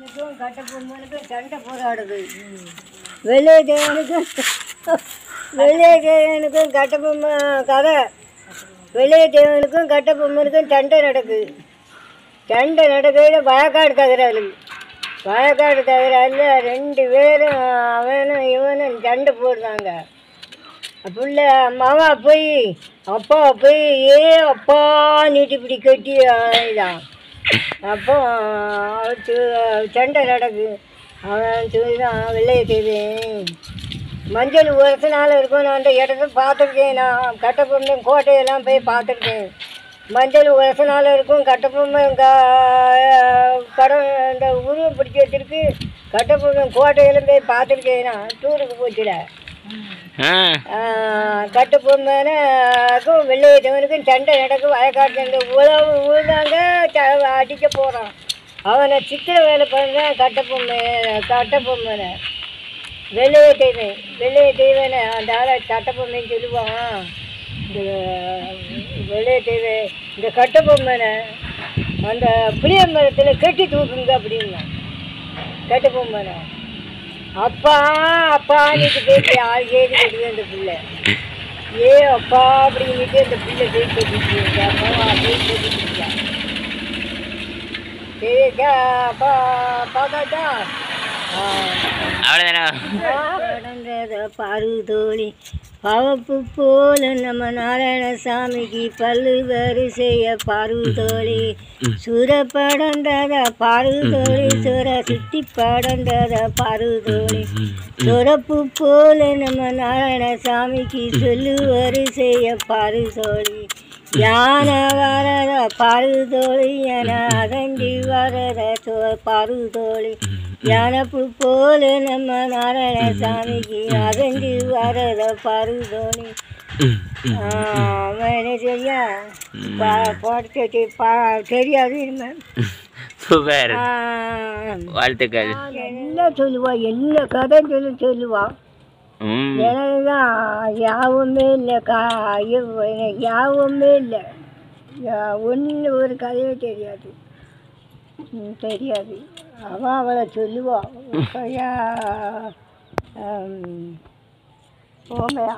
தேவனுக்கும் கட்ட பொம்மனுக்கும் சண்டை போராடுது வெள்ளை தேவனுக்கும் வெள்ளை தேவனுக்கும் கட்ட பொம்மை கதை வெள்ளை தேவனுக்கும் கட்ட பொம்மனுக்கும் சண்டை நடக்குது சண்டை நடக்கையில் வழக்காடு தகராறு வழக்காடு தகராறுல ரெண்டு பேரும் அவனும் இவனும் சண்டை போடுறாங்க புள்ள அம்மாவா போய் அப்பா போய் ஏ அப்பா நீட்டி இப்படி கட்டி இதான் அப்போ சு- சண்டை நடக்கு அவன் சொல்லிதான் வெள்ளைய தேவி மஞ்சள் வருஷ நாள் இருக்கும் நான் அந்த இடத்த பார்த்துருக்கேன் நான் கட்டப்பொம்மை கோட்டையெல்லாம் போய் பார்த்துருக்கேன் மஞ்சள் வருஷ நாள் இருக்கும் கட்டப்பொம்மை க கடன் இந்த உருவம் பிடிச்சி வச்சிருக்கு கட்டப்பொம்மை கோட்டையெல்லாம் போய் பார்த்துருக்கேன் நான் டூருக்கு போச்சுட ஆ கட்டு பொம்மைனுக்கும் வெள்ளையத்தவனுக்கும் சண்டை நடக்கும் வயக்காட்டு சண்டை உழவு உழுதாங்க ச- அடிக்க போகிறான் அவனை சித்திர வேலை பண்ணுறான் கட்ட பொம்மை கட்ட பொம்மைனை வெள்ளைய தெய்வன் வெள்ளைய தெய்வனை அந்த ஆளை கட்ட பொம்மைன்னு சொல்லுவான் இந்த வெள்ளைய தெய்வன் இந்த கட்ட பொம்மைனை அந்த புளிய மரத்தில் கட்டி தூக்குங்க அப்படின்னா கட்ட பொம்மைனை அப்பா அப்பா நீட்டு பேசி ஆள் கேட்டு கட்டுது அந்த பிள்ளை ஏ அப்பா அப்படின்னுட்டு அந்த பிள்ளை பேசி கட்டிட்டு அப்பாவா பேசி கட்டிட்டு சரிக்கா அப்பா பார்த்தாச்சா அவ்வளோதானே கடந்தத பாரு தோழி பவப்பு போல நம்ம நாராயணசாமிக்கு பல்லு வரிசைய பாரு தோழி சுர படந்தத பாரு தோழி சுர சுத்தி படந்தத பாரு தோழி சுரப்பு போல நம்ம நாராயணசாமிக்கு சொல்லு வரிசைய பாரு தோழி யானை வரத பாரு தோழி என அதண்டி வரத சோ பாரு தோழி யானப்பு போல நம்ம நாராயணசாமிக்கு அதண்டி வரத பாரு தோழி அவன் என்ன சரியா பா பாட்டு பா தெரியாது இனிமே. சூப்பர் ஆ, வாழ்த்துக்கள் எல்லாம் சொல்லுவா எல்லா கதை சொல்லி சொல்லுவா ம் எனக்கு தான் யாவுமே இல்லை கா ஐயோ, எனக்கு யாவுமே இல்லை ஒன்று ஒரு கதையே தெரியாது ம், தெரியாது அவன் அவளை சொல்லுவா கையா ஓமையா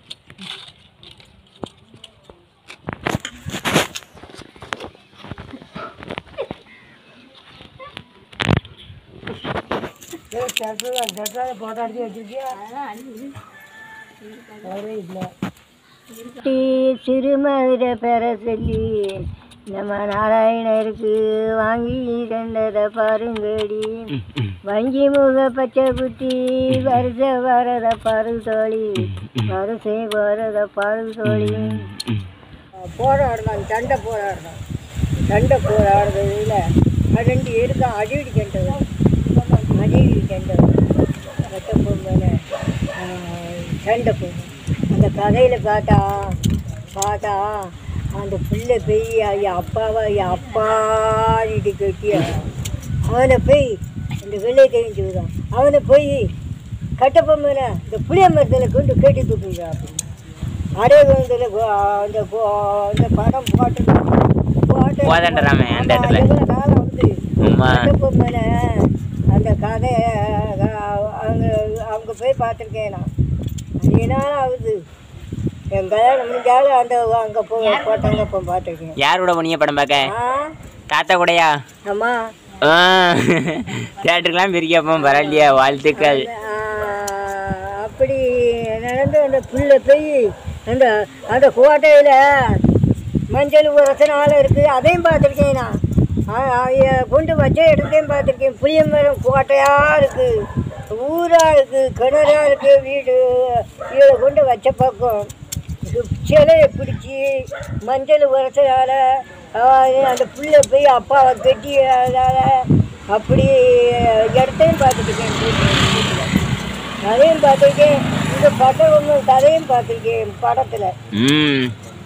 போட்டாடி வச்சிருக்கியா சிறுமதுர பெற சொல்லி நம்ம நாராயணருக்கு வாங்கி தந்ததை பாருங்கடி வங்கி முக பச்சை குட்டி வருஷ வரத பாரு தோழி வருஷை வரத பாரு தோழி போராடுறான் சண்டை போராடுறான் சண்டை போராடுறதுல ரெண்டு இருக்கான் அடிக்கடி சண்டை அடிக்கடி சண்டை ரத்த பொம்பளை சண்டை போகும் அந்த கதையில் பார்த்தா பார்த்தா அந்த பிள்ளை போய் ஐயா அப்பாவா ஐயா அப்பான்னு கட்டி அவனை போய் இந்த வெள்ளை தெரிஞ்சுக்கிறான் அவனை போய் கட்டப்பொம்மனை இந்த புளிய மரத்தில் கொண்டு கட்டி தூக்குங்க அப்படின்னு அடையகுந்தல அந்த கோ- அந்த படம் போட்டு போட்டு கோதண்டராமே அந்த இடத்துல. எவ்வளோ காலம் வந்து ஆமா கட்டபொம்மனை அந்த கதை அவங்க அவங்க போய் பார்த்துருக்கேன் நான் அதிக நாள் ஆகுது என் கல்யாணம் முடிஞ்சாலும் அந்த அங்கே போ போட்டாங்க அப்போ பார்த்துருக்கேன் யாரோட போனீங்க படம் பார்க்க ஆ தாத்தா கூடயா ஆமாம் ஆ தேட்டருக்கெல்லாம் பிரிக்கப்போ பரவாயில்லையா வாழ்த்துக்கள் ஆ, அப்படி நடந்து அந்த பிள்ளை போய் அந்த அந்த கோட்டையில் மஞ்சள் உரச நாள் இருக்குது அதையும் பார்த்துருக்கேன் நான் ஆ, ஆ, எ- கொண்டு வச்ச இடத்தையும் பார்த்துருக்கேன் புளியமரம் கோட்டையாக இருக்குது ஊராக இருக்குது கிணறா இருக்குது வீடு இதில் கொண்டு வச்ச பக்கம் இது சிலையை பிடிச்சி மஞ்சள் உரசனால அந்த புள்ளை போய் அப்பாவை கட்டி அதால் அப்படி இடத்தையும் பார்த்துருக்கேன் அதையும் பார்த்துருக்கேன் இந்த படம் ஒன்று கதையும் பார்த்துருக்கேன் படத்தில் ம்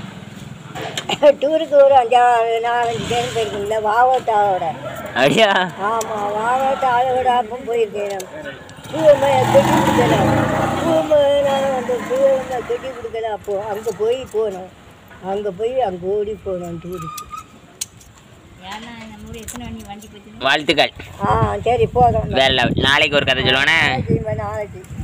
டூருக்கு ஒரு அஞ்சா நாலஞ்சு பேர் போயிருக்கீங்களா வாவத்தாவோட அப்படியா ஆமாம் வாவத்தாவோட அப்பவும் போயிருக்கேன் நான் பூவை கட்டி கொடுக்கல பூவை நான் அந்த பூவை கட்டி கொடுக்கல அப்போ அங்கே போய் போனோம் அங்கே போய் அங்கே ஓடி போனோம் டூருக்கு வாழ்த்துக்கள் ஆ சரி போதும் வேற level. நாளைக்கு ஒரு கதை சொல்லுவானே நாளைக்கு நாளைக்கு